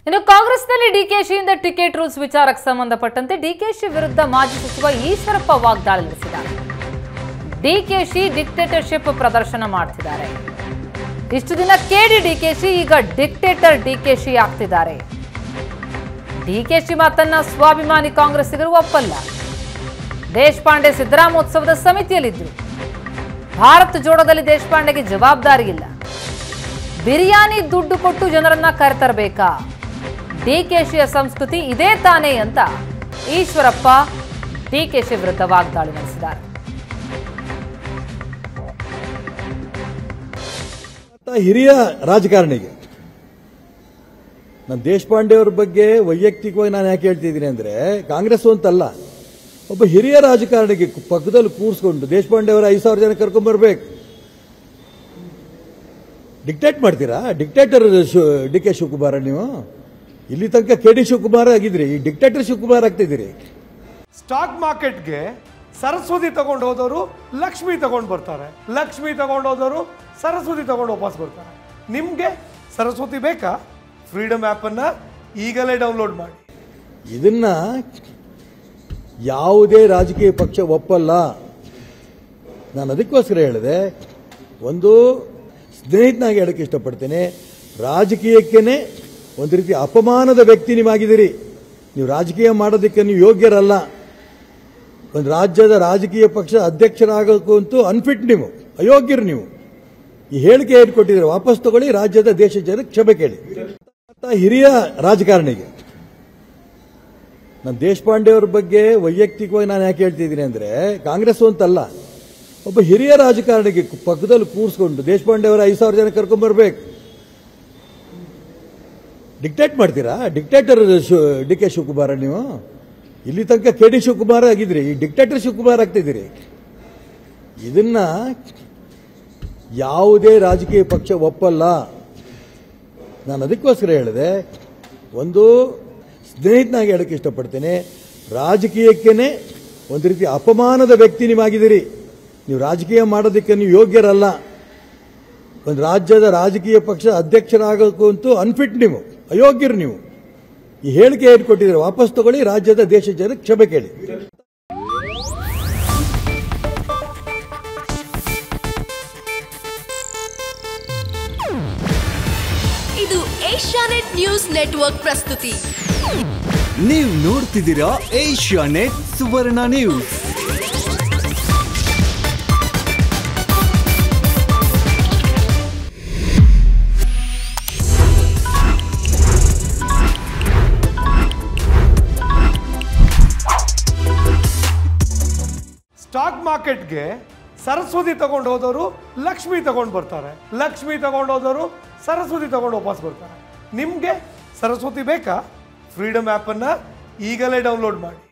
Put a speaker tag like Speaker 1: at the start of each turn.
Speaker 1: ಇನ್ನು ಕಾಂಗ್ರೆಸ್ನಲ್ಲಿ ಡಿಕೆಶಿಯಿಂದ ticket rules ವಿಚಾರಕ್ಕೆ ಸಂಬಂಧಪಟ್ಟಂತೆ ಡಿಕೆಶಿ ವಿರುದ್ಧ ಮಾಜಿ ಸಚಿವ ಈಶ್ವರಪ್ಪ ವಾಗ್ದಾಳಿ ನಡೆಸಿದ್ದಾರೆ ಡಿಕೆಶಿ ಡಿಕ್ಟೇಟರ್ಶಿಪ್ ಪ್ರದರ್ಶನ ಮಾಡ್ತಿದ್ದಾರೆ ಇಷ್ಟು ದಿನ ಕೆಡಿ ಡಿಕೆಶಿ ಈಗ ಡಿಕ್ಟೇಟರ್ ಡಿಕೆಶಿ ಆಗ್ತಿದ್ದಾರೆ ಡಿಕೆಶಿ ಮಾತನ್ನ ಸ್ವಾಭಿಮಾನಿ ಕಾಂಗ್ರೆಸ್ಸಿಗರು ಒಪ್ಪಲ್ಲ ದೇಶಪಾಂಡೆ ಸಿದ್ದರಾಮೋತ್ಸವದ ಸಮಿತಿಯಲ್ಲಿದ್ದರು ಭಾರತ್ ಜೋಡೋದಲ್ಲಿ ದೇಶಪಾಂಡೆಗೆ ಜವಾಬ್ದಾರಿ ಇಲ್ಲ ಬಿರಿಯಾನಿ ದುಡ್ಡು ಕೊಟ್ಟು ಜನರನ್ನ ಕರೆತರಬೇಕಾ ಡಿಕೆಶಿಯ ಸಂಸ್ಕೃತಿ ಇದೇ ತಾನೇ ಅಂತ ಈಶ್ವರಪ್ಪ ಡಿಕೆಶಿ ವಿರುದ್ಧ ವಾಗ್ದಾಳಿ ನಡೆಸಿದ್ದಾರೆ
Speaker 2: ಆತ ಹಿರಿಯ ರಾಜಕಾರಣಿಗೆ ನಾನು ದೇಶಪಾಂಡೆ ಅವ್ರ ಬಗ್ಗೆ ವೈಯಕ್ತಿಕವಾಗಿ ನಾನು ಯಾಕೆ ಹೇಳ್ತಿದ್ದೀನಿ ಅಂದ್ರೆ ಕಾಂಗ್ರೆಸ್ ಅಂತಲ್ಲ ಒಬ್ಬ ಹಿರಿಯ ರಾಜಕಾರಣಿಗೆ ಪಕ್ಕದಲ್ಲಿ ಕೂರಿಸ್ಕೊಂಡು ದೇಶಪಾಂಡೆ ಅವರ ಐದು ಸಾವಿರ ಜನ ಕರ್ಕೊಂಡ್ ಬರ್ಬೇಕು ಡಿಕ್ಟೇಟ್ ಮಾಡ್ತೀರಾ ಡಿಕ್ಟೇಟರ್ ಡಿ ಕೆ ಶಿವಕುಮಾರ ನೀವು ಇಲ್ಲಿ ತನಕ ಕೆ ಡಿ ಶಿವಕುಮಾರ್ ಆಗಿದ್ರಿ ಈ ಡಿಕ್ಟೇಟರ್ ಶಿವಕುಮಾರ್ ಆಗ್ತಿದ್ದೀರಿ
Speaker 3: ಸ್ಟಾಕ್ ಮಾರ್ಕೆಟ್ಗೆ ಸರಸ್ವತಿ ತಗೊಂಡು ಹೋದವರು ಲಕ್ಷ್ಮಿ ತಗೊಂಡು ಬರ್ತಾರೆ ಲಕ್ಷ್ಮಿ ತಗೊಂಡು ಹೋದವರು ಸರಸ್ವತಿ ತಗೊಂಡು ವಾಪಸ್ ಬರ್ತಾರೆ ನಿಮಗೆ ಸರಸ್ವತಿ ಬೇಕಾ ಫ್ರೀಡಮ್ ಆ್ಯಪನ್ನು ಈಗಲೇ ಡೌನ್ಲೋಡ್ ಮಾಡಿ
Speaker 2: ಇದನ್ನ ಯಾವುದೇ ರಾಜಕೀಯ ಪಕ್ಷ ಒಪ್ಪಲ್ಲ ನಾನು ಅದಕ್ಕೋಸ್ಕರ ಹೇಳಿದೆ ಒಂದು ಸ್ನೇಹಿತನಾಗಿ ಹೇಳಕ್ಕೆ ಇಷ್ಟಪಡ್ತೇನೆ ರಾಜಕೀಯಕ್ಕೇನೆ ಒಂದು ರೀತಿ ಅಪಮಾನದ ವ್ಯಕ್ತಿ ನೀವಾಗಿದ್ದೀರಿ ನೀವು ರಾಜಕೀಯ ಮಾಡೋದಕ್ಕೆ ನೀವು ಯೋಗ್ಯರಲ್ಲ ಒಂದು ರಾಜ್ಯದ ರಾಜಕೀಯ ಪಕ್ಷ ಅಧ್ಯಕ್ಷರಾಗೋಕ್ಕೂ ಅಂತೂ ಅನ್ಫಿಟ್ ನೀವು ಅಯೋಗ್ಯರು ನೀವು ಈ ಹೇಳಿಕೆ ಏನು ಕೊಟ್ಟಿದ್ದೀರಿ ವಾಪಸ್ ತಗೊಳ್ಳಿ ರಾಜ್ಯದ ದೇಶ ಜನ ಕ್ಷಮೆ ಕೇಳಿ ಆತ ಹಿರಿಯ ರಾಜಕಾರಣಿಗೆ ನಾನು ದೇಶಪಾಂಡೆ ಅವ್ರ ಬಗ್ಗೆ ವೈಯಕ್ತಿಕವಾಗಿ ನಾನು ಯಾಕೆ ಹೇಳ್ತಿದ್ದೀನಿ ಅಂದ್ರೆ ಕಾಂಗ್ರೆಸ್ ಅಂತಲ್ಲ ಒಬ್ಬ ಹಿರಿಯ ರಾಜಕಾರಣಿಗೆ ಪಕ್ಕದಲ್ಲಿ ಕೂರಿಸ್ಕೊಂಡು ದೇಶಪಾಂಡೆ ಅವರ ಐದು ಸಾವಿರ ಜನ ಕರ್ಕೊಂಡ್ ಬರ್ಬೇಕು ಡಿಕ್ಟೇಟ್ ಮಾಡ್ತೀರಾ ಡಿಕ್ಟೇಟರ್ ಡಿ ಕೆ ಶಿವಕುಮಾರ ನೀವು ಇಲ್ಲಿ ತನಕ ಕೆ ಡಿ ಶಿವಕುಮಾರ್ ಆಗಿದ್ರಿ ಈ ಡಿಕ್ಟೇಟರ್ ಶಿವಕುಮಾರ್ ಆಗ್ತಿದ್ದೀರಿ ಇದನ್ನ ಯಾವುದೇ ರಾಜಕೀಯ ಪಕ್ಷ ಒಪ್ಪಲ್ಲ ನಾನು ಅದಕ್ಕೋಸ್ಕರ ಹೇಳಿದೆ ಒಂದು ಸ್ನೇಹಿತನಾಗಿ ಹೇಳಕ್ಕೆ ಇಷ್ಟಪಡ್ತೇನೆ ರಾಜಕೀಯಕ್ಕೇನೆ ಒಂದು ರೀತಿ ಅಪಮಾನದ ವ್ಯಕ್ತಿ ನೀವಾಗಿದ್ದೀರಿ ನೀವು ರಾಜಕೀಯ ಮಾಡೋದಕ್ಕೆ ನೀವು ಯೋಗ್ಯರಲ್ಲ ಒಂದು ರಾಜ್ಯದ ರಾಜಕೀಯ ಪಕ್ಷ ಅಧ್ಯಕ್ಷರಾಗೋಕ್ಕೂ ಅಂತೂ ಅನ್ಫಿಟ್ ನೀವು ಅಯೋಗ್ಯರು ನೀವು ಈ ಹೇಳಿಕೆ ಏನು ಕೊಟ್ಟಿದ್ದೀರಿ ವಾಪಸ್ ತಗೊಳ್ಳಿ ರಾಜ್ಯದ ದೇಶ ಜನ ಕ್ಷಮೆ ಕೇಳಿ
Speaker 4: ಇದು ಏಷ್ಯಾನೆಟ್ ನ್ಯೂಸ್ ನೆಟ್ವರ್ಕ್ ಪ್ರಸ್ತುತಿ
Speaker 5: ನೀವು ನೋಡ್ತಿದ್ದೀರಾ Asianet Suvarna news
Speaker 3: stock ಮಾರ್ಕೆಟ್ಗೆ ಸರಸ್ವತಿ ತಗೊಂಡು ಹೋದವರು ಲಕ್ಷ್ಮಿ ತಗೊಂಡು ಬರ್ತಾರೆ ಲಕ್ಷ್ಮಿ ತಗೊಂಡು ಹೋದವರು ಸರಸ್ವತಿ ತಗೊಂಡು ವಾಪಸ್ ಬರ್ತಾರೆ ನಿಮಗೆ ಸರಸ್ವತಿ ಬೇಕಾ ಫ್ರೀಡಮ್ ಆ್ಯಪನ್ನು ಈಗಲೇ ಡೌನ್ಲೋಡ್ ಮಾಡಿ